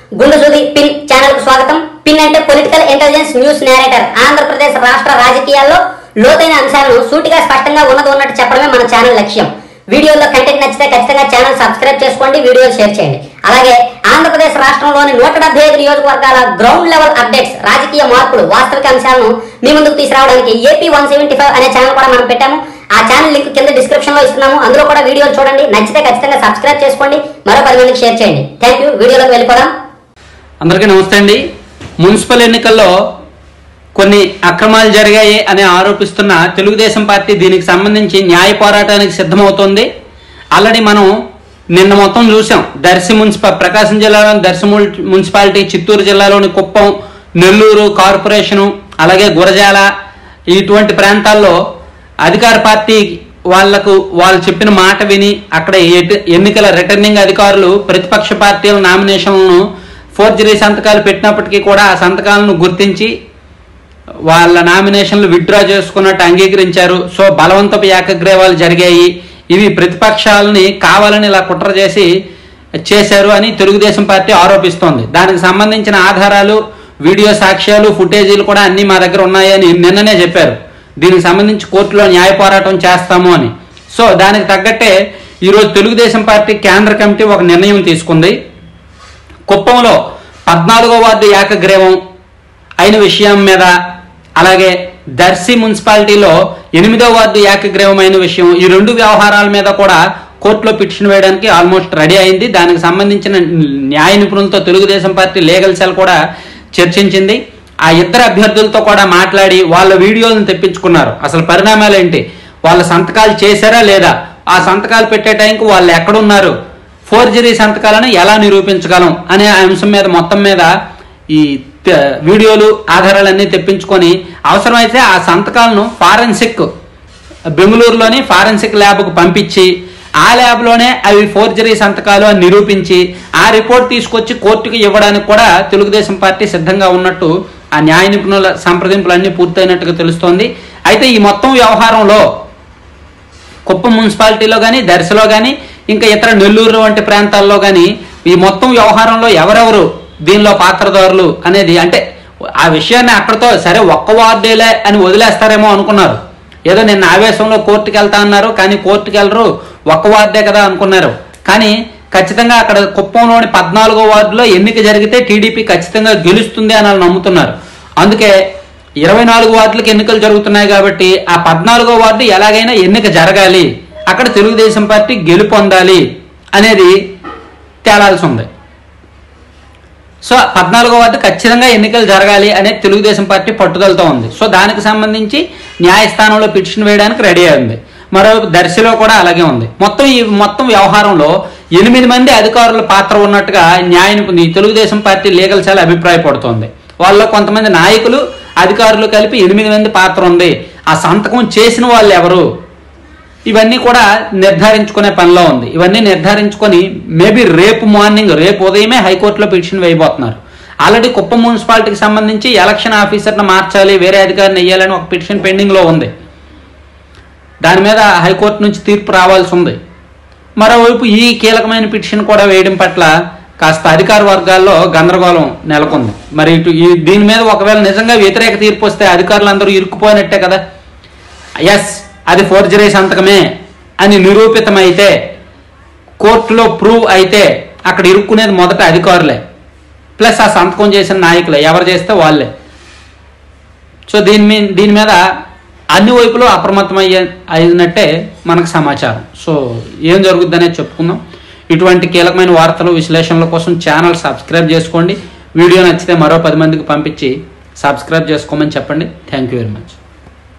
గుండు సూది pin channel కు స్వాగతం పిన్ అంటే political intelligence news narrator Andhra Pradesh రాష్ట్ర రాజకీయాల్లో లోతైన అంశాలను సూటిగా స్పష్టంగా ఉన్నది ఉన్నట్టు చెప్పడమే మన ఛానల్ లక్ష్యం వీడియోలో కంటెంట్ నచ్చితే ఖచ్చితంగా ఛానల్ సబ్స్క్రైబ్ చేసుకోండి వీడియోలు షేర్ చేయండి అలాగే ఆంధ్రప్రదేశ్ రాష్ట్రంలోని నూట డెబ్బై ఐదు నియోజకవర్గాల గ్రౌండ్ లెవెల్ అప్డేట్స్ రాజకీయ మార్పులు వాస్తవిక అంశాలను మీ ముందుకు తీసుకురావడానికి ఏపీ వన్ సెవెంటీ ఫైవ్ అనే ఛానల్ కూడా మనం పెట్టాము ఆ ఛానల్ లింక్ కింద డిస్క్రిప్షన్ లో ఇస్తున్నాము అందులో కూడా వీడియోలు చూడండి నచ్చితే ఖచ్చితంగా సబ్స్క్రైబ్ చేసుకోండి మరో పది మందికి షేర్ చేయండి థ్యాంక్ యూ వీడియోలోకి వెళ్ళిపోదాం అందరికీ నమస్తే అండి మున్సిపల్ ఎన్నికల్లో కొన్ని అక్రమాలు జరిగాయి అని ఆరోపిస్తున్న తెలుగుదేశం పార్టీ దీనికి సంబంధించి న్యాయ పోరాటానికి సిద్ధమవుతోంది ఆల్రెడీ మనం నిన్న మొత్తం చూసాం దర్శి మున్సిపల్ ప్రకాశం జిల్లాలోని దర్శి ముల్- మున్సిపాలిటీ చిత్తూరు జిల్లాలోని కుప్పం నెల్లూరు కార్పొరేషను అలాగే గురజాల ఇటువంటి ప్రాంతాల్లో అధికార పార్టీ వాళ్లకు వాళ్ళు చెప్పిన మాట విని అక్కడ ఎటు- ఎన్నికల రిటర్నింగ్ అధికారులు ప్రతిపక్ష పార్టీల నామినేషన్లను ఫోర్జరీ సంతకాలు పెట్టినప్పటికీ కూడా ఆ సంతకాలను గుర్తించి వాళ్ళ నామినేషన్లు విత్డ్రా చేసుకున్నట్టు అంగీకరించారు సో బలవంతపు ఏకగ్రీవాలు జరిగాయి ఇవి ప్రతిపక్షాలని కావాలని ఇలా కుట్ర చేసి చేశారు అని తెలుగుదేశం పార్టీ ఆరోపిస్తోంది దానికి సంబంధించిన ఆధారాలు వీడియో సాక్ష్యాలు ఫుటేజీలు కూడా అన్ని మా దగ్గర ఉన్నాయని నిన్ననే చెప్పారు దీనికి సంబంధించి కోర్టులో న్యాయ పోరాటం చేస్తాము అని సో దానికి తగ్గట్టే ఈరోజు తెలుగుదేశం పార్టీ కేంద్ర కమిటీ ఒక నిర్ణయం తీసుకుంది కుప్పంలో పద్నాలుగో వార్డు ఏకగ్రీవం అయిన విషయం మీద అలాగే దర్శి మున్సిపాలిటీలో ఎనిమిదో వార్డు ఏకగ్రీవం అయిన విషయం ఈ రెండు వ్యవహారాల మీద కూడా కోర్టులో పిటిషన్ వేయడానికి ఆల్మోస్ట్ రెడీ అయింది దానికి సంబంధించిన న్యాయ నిపుణులతో తెలుగుదేశం పార్టీ లీగల్ సెల్ కూడా చర్చించింది ఆ ఇద్దరు అభ్యర్థులతో కూడా మాట్లాడి వాళ్ళ వీడియోలను తెప్పించుకున్నారు అసలు పరిణామాలు ఏంటి వాళ్ళ సంతకాలు చేశారా లేదా ఆ సంతకాలు పెట్టే టైంకి వాళ్ళు ఎక్కడున్నారు ఫోర్జరీ సంతకాలను ఎలా నిరూపించగలం అనే అంశం మీద మొత్తం మీద ఈ త- వీడియోలు ఆధారాలన్నీ తెప్పించుకొని అవసరమైతే ఆ సంతకాలను ఫారెన్సిక్ బెంగళూరులోని ఫారెన్సిక్ ల్యాబ్కు పంపించి ఆ ల్యాబ్లోనే అవి ఫోర్జరీ సంతకాలు అని నిరూపించి ఆ రిపోర్ట్ తీసుకొచ్చి కోర్టుకు ఇవ్వడానికి కూడా తెలుగుదేశం పార్టీ సిద్ధంగా ఉన్నట్టు ఆ న్యాయ నిపుణుల సంప్రదింపులన్నీ పూర్తయినట్టుగా తెలుస్తోంది అయితే ఈ మొత్తం వ్యవహారంలో కుప్పం మున్సిపాలిటీలో కానీ దర్శలో కానీ ఇంకా ఇతర నెల్లూరు వంటి ప్రాంతాల్లో కానీ ఈ మొత్తం వ్యవహారంలో ఎవరెవరు దీనిలో పాత్రదారులు అనేది అంటే ఆ విషయాన్ని అక్కడితో సరే ఒక్క వార్డేలే అని వదిలేస్తారేమో అనుకున్నారు ఏదో నిన్న ఆవేశంలో కోర్టుకి వెళ్తా అన్నారు కానీ కోర్టుకి వెళ్ళరు ఒక్క వార్డే కదా అనుకున్నారు కానీ ఖచ్చితంగా అక్కడ కుప్పంలోని పద్నాలుగో వార్డులో ఎన్నిక జరిగితే టీడీపీ ఖచ్చితంగా గెలుస్తుంది అని వాళ్ళు నమ్ముతున్నారు అందుకే ఇరవై నాలుగు వార్డులకు ఎన్నికలు జరుగుతున్నాయి కాబట్టి ఆ పద్నాలుగో వార్డు ఎలాగైనా ఎన్నిక జరగాలి అక్కడ తెలుగుదేశం పార్టీ గెలుపొందాలి అనేది తేలాల్సి ఉంది సో పద్నాలుగో వార్డు ఖచ్చితంగా ఎన్నికలు జరగాలి అనే తెలుగుదేశం పార్టీ పట్టుదలతో ఉంది సో దానికి సంబంధించి న్యాయస్థానంలో పిటిషన్ వేయడానికి రెడీ అయింది మరోవైపు దర్శిలో కూడా అలాగే ఉంది మొత్తం ఈ మొత్తం వ్యవహారంలో ఎనిమిది మంది అధికారుల పాత్ర ఉన్నట్టుగా న్యాయ నిపుణులు ఈ తెలుగుదేశం పార్టీ లీగల్ చాలా అభిప్రాయపడుతోంది వాళ్ళలో కొంతమంది నాయకులు అధికారులు కలిపి ఎనిమిది మంది పాత్ర ఉంది ఆ సంతకం చేసిన వాళ్ళు ఎవరు ఇవన్నీ కూడా నిర్ధారించుకునే పనిలో ఉంది ఇవన్నీ నిర్ధారించుకొని మేబీ రేపు మార్నింగ్ రేపు ఉదయమే హైకోర్టులో పిటిషన్ వేయబోతున్నారు ఆల్రెడీ కుప్పం మున్సిపాలిటీకి సంబంధించి ఎలక్షన్ ఆఫీసర్ని మార్చాలి వేరే అధికారిని వేయాలని ఒక పిటిషన్ పెండింగ్లో ఉంది దాని మీద హైకోర్టు నుంచి తీర్పు రావాల్సి ఉంది మరోవైపు ఈ కీలకమైన పిటిషన్ కూడా వేయడం పట్ల కాస్త అధికార వర్గాల్లో గందరగోళం నెలకొంది మరి ఇటు ఈ దీని మీద ఒకవేళ నిజంగా వ్యతిరేక తీర్పు వస్తే అధికారులందరూ ఇరుక్కుపోయినట్టే కదా ఎస్ అది ఫోర్జరీ సంతకమే అని నిరూపితమైతే కోర్టులో ప్రూవ్ అయితే అక్కడ ఇరుక్కునేది మొదట అధికారులే ప్లస్ ఆ సంతకం చేసిన నాయకులే ఎవరు చేస్తే వాళ్ళే సో దీని మీద దీని మీద అన్ని వైపులు అప్రమత్తం అయ్యే అయినట్టే మనకు సమాచారం సో ఏం జరుగుద్ది అనేది చెప్పుకుందాం ఇటువంటి కీలకమైన వార్తలు విశ్లేషణల కోసం ఛానల్ సబ్స్క్రైబ్ చేసుకోండి వీడియో నచ్చితే మరో పది మందికి పంపించి సబ్స్క్రైబ్ చేసుకోమని చెప్పండి థ్యాంక్ యూ వెరీ మచ్